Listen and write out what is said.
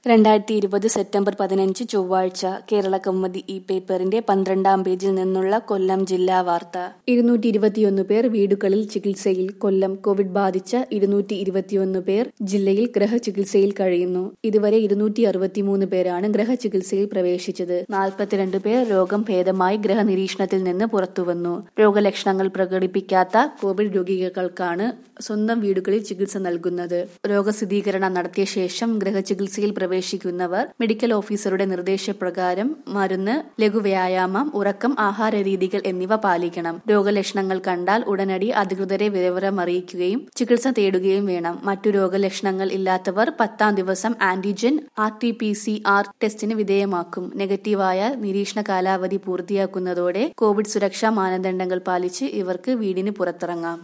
രണ്ടായിരത്തി ഇരുപത് സെപ്റ്റംബർ പതിനഞ്ച് ചൊവ്വാഴ്ച കേരള കൗമുദി ഈ പേപ്പറിന്റെ പന്ത്രണ്ടാം പേജിൽ നിന്നുള്ള കൊല്ലം ജില്ലാ വാർത്ത ഇരുന്നൂറ്റി ഇരുപത്തിയൊന്ന് പേർ വീടുകളിൽ ചികിത്സയിൽ കൊല്ലം കോവിഡ് ബാധിച്ച ഇരുന്നൂറ്റി ഇരുപത്തിയൊന്ന് പേർ ജില്ലയിൽ ഗ്രഹചികിത്സയിൽ കഴിയുന്നു ഇതുവരെ ഇരുന്നൂറ്റി അറുപത്തിമൂന്ന് പേരാണ് ഗ്രഹചികിത്സയിൽ പ്രവേശിച്ചത് നാൽപ്പത്തിരണ്ട് പേർ രോഗം ഭേദമായി ഗ്രഹനിരീക്ഷണത്തിൽ നിന്ന് പുറത്തുവന്നു രോഗലക്ഷണങ്ങൾ പ്രകടിപ്പിക്കാത്ത കോവിഡ് രോഗികൾക്കാണ് സ്വന്തം വീടുകളിൽ ചികിത്സ നൽകുന്നത് രോഗസ്ഥിരീകരണം നടത്തിയ ശേഷം ഗ്രഹചികിത്സയിൽ പ്രവേശിക്കുന്നവർ മെഡിക്കൽ ഓഫീസറുടെ നിർദ്ദേശപ്രകാരം മരുന്ന് ലഘുവ്യായാമം ഉറക്കം ആഹാര രീതികൾ എന്നിവ പാലിക്കണം രോഗലക്ഷണങ്ങൾ കണ്ടാൽ ഉടനടി അധികൃതരെ വിവരം അറിയിക്കുകയും ചികിത്സ തേടുകയും വേണം മറ്റു രോഗലക്ഷണങ്ങൾ ഇല്ലാത്തവർ പത്താം ദിവസം antigen R T P C R ടെസ്റ്റിന് വിധേയമാക്കും നെഗറ്റീവായ നിരീക്ഷണ കാലാവധി പൂർത്തിയാക്കുന്നതോടെ കോവിഡ് സുരക്ഷാ മാനദണ്ഡങ്ങൾ പാലിച്ച് ഇവർക്ക് വീടിന് പുറത്തിറങ്ങാം